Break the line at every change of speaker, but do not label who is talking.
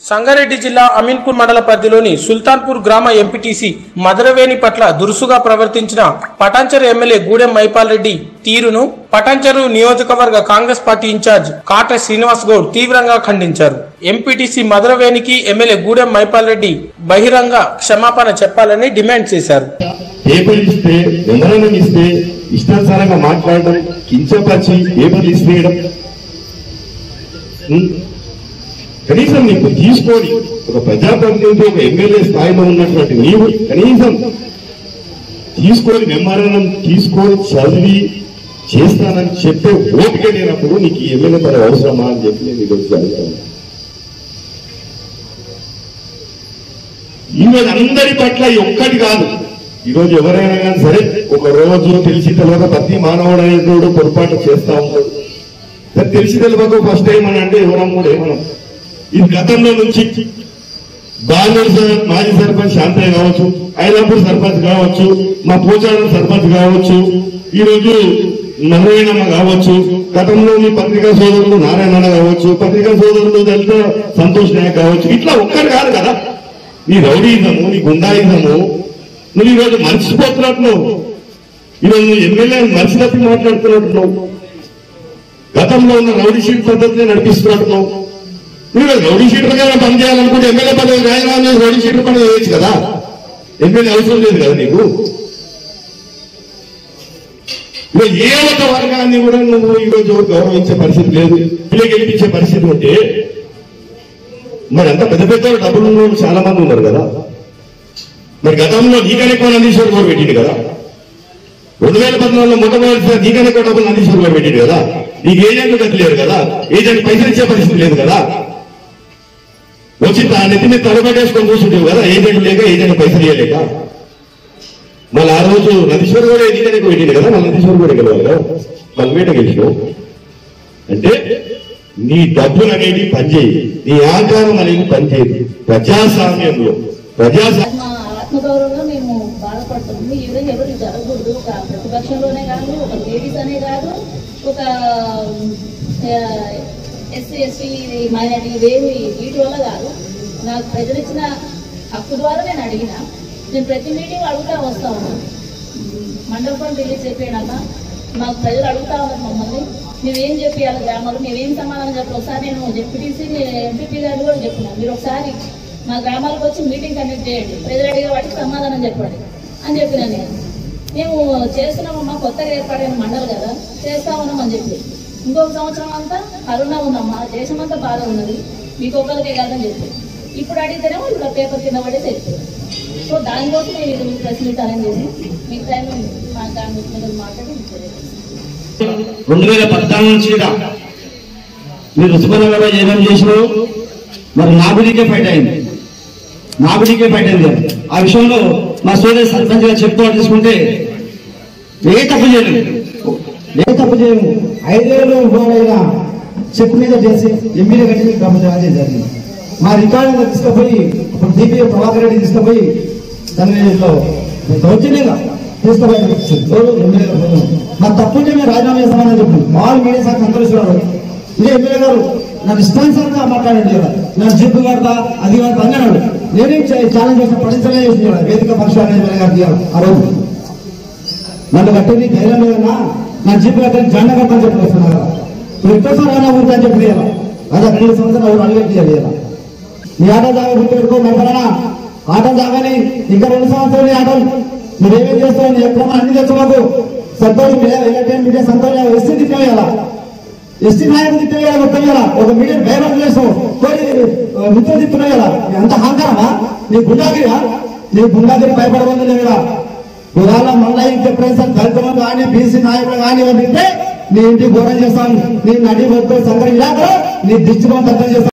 సంగారెడ్డి జిల్లా అమీన్పూర్ మండల పరిధిలోని సుల్తాన్పూర్ గ్రామ ఎంపీటీసీ మధురవేణి పట్ల దురుసుగా ప్రవర్తించిన పటాన్చెరు ఎమ్మెల్యే గూడెం మైపాల్ రెడ్డి తీరును పటాన్చెరు నియోజకవర్గ కాంగ్రెస్ పార్టీ ఇన్ఛార్జ్ కాట శ్రీనివాస్ గౌడ్ తీవ్రంగా ఖండించారు ఎంపీటీసీ మధురవేణికి ఎమ్మెల్యే గూడెం మైపాల్ రెడ్డి బహిరంగ క్షమాపణ చెప్పాలని డిమాండ్ చేశారు
పేపర్ ఇస్తే మెమరాండం ఇస్తే ఇష్టానుసారంగా మాట్లాడడం కించపరిచి పేపర్లు ఇసిరేయడం ఉం? కనీసం నీకు తీసుకొని ఒక ప్రజాప్రతినిధి ఒక ఎమ్మెల్యే స్థాయిలో ఉన్నటువంటి నీవు కనీసం తీసుకొని మెమరాండం తీసుకొని చదివి చేస్తానని చెప్పే ఓపిక లేనప్పుడు నీకు ఈ ఎమ్మెల్యే పదవి అవసరమా అని చెప్పి నేను ఈరోజు అడుగుతాను ఈరోజు అందరి పట్ల ఈ ఒక్కటి కాదు ఈరోజు ఎవరైనా కానీ సరే ఒక రోజు తెలిసి తెలియక ప్రతి మానవుడు అనేటువంటి పొరపాటు చేస్తా ఉంటాడు మరి తెలిసి తెలియక ఫస్ట్ టైం అని అంటే ఎవరం కూడా ఏమనం ఇది గతంలో నుంచి బాలూరు సార్ మాజీ సర్పంచ్ శాంతయ్య కావచ్చు ఐలాపూర్ సర్పంచ్ కావచ్చు మా పోచారం సర్పంచ్ కావచ్చు ఈ రోజు నల్లయ్యనమ్మ కావచ్చు గతంలో మీ పత్రికా సోదరులు నారాయణ కావచ్చు పత్రికా సోదరులు దళిత సంతోష్ నాయక్ కావచ్చు ఇట్లా ఒక్కరు కాదు కదా నీ రౌడీజము నీ గుండాయిజము నువ్వు ఈరోజు మర్చిపోతున్నట్లు ఈరోజు నువ్వు ఎమ్మెల్యే మర్చి తప్పి మాట్లాడుతున్నట్లు గతంలో ఉన్న రౌడీ షీట్ పద్ధతిని నడిపిస్తున్నట్లు నువ్వు రౌడీ షీటర్గా పని చేయాలనుకుంటే ఎమ్మెల్యే పదవి రాజీనామా చేసి రౌడీ షీటర్ పని చేయొచ్చు కదా ఎమ్మెల్యే అవసరం లేదు కదా నీకు ఇక ఏ ఒక్క వర్గాన్ని కూడా నువ్వు ఈరోజు గౌరవించే పరిస్థితి లేదు పిల్లలు గెలిపించే పరిస్థితి ఉంటే మరి అంత పెద్ద పెద్ద డబ్బులు ఉన్న వాళ్ళు చాలా మంది ఉన్నారు కదా మరి గతంలో నీకనే ఎక్కువ నందీశ్వర్ గౌడ్ పెట్టిండు కదా రెండు వేల పద్నాలుగులో మొట్టమొదటిసారి నీకనే ఎక్కువ డబ్బులు నందీశ్వర్ గౌడ్ పెట్టిండు కదా నీకు ఏజెంట్లు గతి లేరు కదా ఏజెంట్ పైసలు ఇచ్చే పరిస్థితి లేదు కదా వచ్చి తా నెత్తి మీద తడబెట్టేసుకొని కూర్చుంటావు కదా ఏజెంట్ లేక ఏజెంట్ పైసలు ఇవ్వలేక మళ్ళీ ఆ రోజు నందీశ్వర్ కూడా నీకనే ఎక్కువ పెట్టిండు కదా మళ్ళీ నందీశ్వర్ కూడా గెలవాలి కదా మళ్ళీ వేట గెలిచినావు అంటే నీ డబ్బులు అనేవి పనిచేయి నీ ఆకారం అనేది పనిచేయదు ప్రజాస్వామ్యంలో ప్రజాస్వామ్యం
మా ఆత్మగౌరవంలో మేము బాధపడుతున్నాము ఈ విధంగా ఎవరికి జరగకూడదు ఒక ప్రతిపక్షంలోనే కాదు ఒక లేడీస్ అనే కాదు ఒక ఎస్సీ ఎస్టీ మైనార్టీ ఇవేమి వీటి వల్ల కాదు నాకు ప్రజలు ఇచ్చిన హక్కు ద్వారా నేను అడిగిన నేను ప్రతి మీటింగ్ అడుగుతా వస్తా ఉన్నాను మండపం రిలీజ్ అయిపోయినాక మాకు ప్రజలు అడుగుతా ఉన్నారు మమ్మల్ని మేమేం చెప్పాలి గ్రామాలు మేమేం సమాధానం చెప్పాలి ఒకసారి నేను జెడ్పీటీసీ ఎంపీపీ గారు కూడా చెప్పినాను మీరు ఒకసారి మా గ్రామాలకు వచ్చి మీటింగ్ కండక్ట్ చేయండి ప్రజలు అడిగే వాటికి సమాధానం చెప్పండి అని చెప్పిన నేను మేము చేస్తున్నామమ్మా కొత్తగా ఏర్పడిన మండలి కదా చేస్తా ఉన్నాం అని చెప్పి ఇంకొక సంవత్సరం అంతా కరోనా ఉందమ్మా దేశం అంతా బాధ ఉన్నది మీకు ఒక్కరికే కాదని చెప్పి ఇప్పుడు అడిగితేనేమో ఇక్కడ పేపర్ కింద పడేసి వెళ్ళిపోయారు సో దానికోసం నేను ఇది మీకు ప్రెస్ మీట్ అరేంజ్ చేసి మీకు టైం మా కాంగ్రెస్ మీద మాట్లాడి మీకు తెలియజేస్తాను.
రెండు వేల పద్నాలుగు నుంచి కూడా మీరు రుచిపరంగా ఏమేమి చేసినావు మరి నాగుడికే ఫైట్ అయింది నాగుడికే ఫైట్ అయింది ఆ విషయంలో మా సోదరి సర్పంచ్ గారు చెప్పుకోవాలి తీసుకుంటే ఏ తప్పు చేయలేదు
ఏ తప్పు చేయము ఐదేళ్ళు ఇవ్వాలైనా చెక్ మీద చేసి ఎమ్మెల్యే కట్టి గ్రామ సభ జరిగింది మా రికార్డు తీసుకుపోయి ఇప్పుడు దీపీ ప్రభాకర్ రెడ్డి తీసుకుపోయి దానిలో దౌర్జన్యంగా తీసుకుపోయి ఎవరు ఎమ్మెల్యే గారు మా తప్పు ఉంటే మేము రాజీనామా చేస్తామని చెప్పి మామూలు మీడియా సార్ సంతోషిస్తున్నారు ఇదే ఎమ్మెల్యే గారు నన్ను ఇష్టానుసారంగా మాట్లాడండి కదా నన్ను జిప్పు కడతా అది కడతా అన్నాడు నేనేం ఛాలెంజ్ చేసి పడించలే చేసి వేదిక పక్షాలు ఎమ్మెల్యే గారు తీయాలి ఆ రోజు నన్ను కట్టింది ధైర్యం లేదన్నా నా జీపు కట్టని జెండ కట్టని చెప్పి వస్తున్నారు నువ్వు ఇంకోసారి అయినా ఊరికి అని చెప్పి తీయాలి అదే రెండు సంవత్సరాలు ఎవరు అడిగి తీయాలి ఇలా. నీ ఆటో జాగా గుర్తు పెట్టుకో మెంబరనా ఆటో జాగాని ఇంకా రెండు సంవత్సరాలు నీ ఆటో మీరేమేం చేస్తావు నీ ఎప్పుడన్నా అన్ని తెచ్చమాకు Santosh media electronic media Santosh ST తిప్పేయాలా ఎస్టీ నాయకులు తిప్పేయాలి మొత్తం కదా ఒక మీడియా డైవర్ట్ చేస్తావు కోరి మిత్రులు తిప్పుతున్నాయి కదా అంత అహంకారమా నీ గుండాగిరా నీ గుండాగిరి భయపడబోతుంది లేదా ఇవాళ మళ్ళీ ఇంకెప్పుడైనా దళితులు కానీ బీసీ నాయకులు కానీ ఎవరు తింటే నీ ఇంటికి ఘోరం చేస్తాను నీ నడి వద్దు సంకరం నీ దిష్టి అర్థం చేస్తాను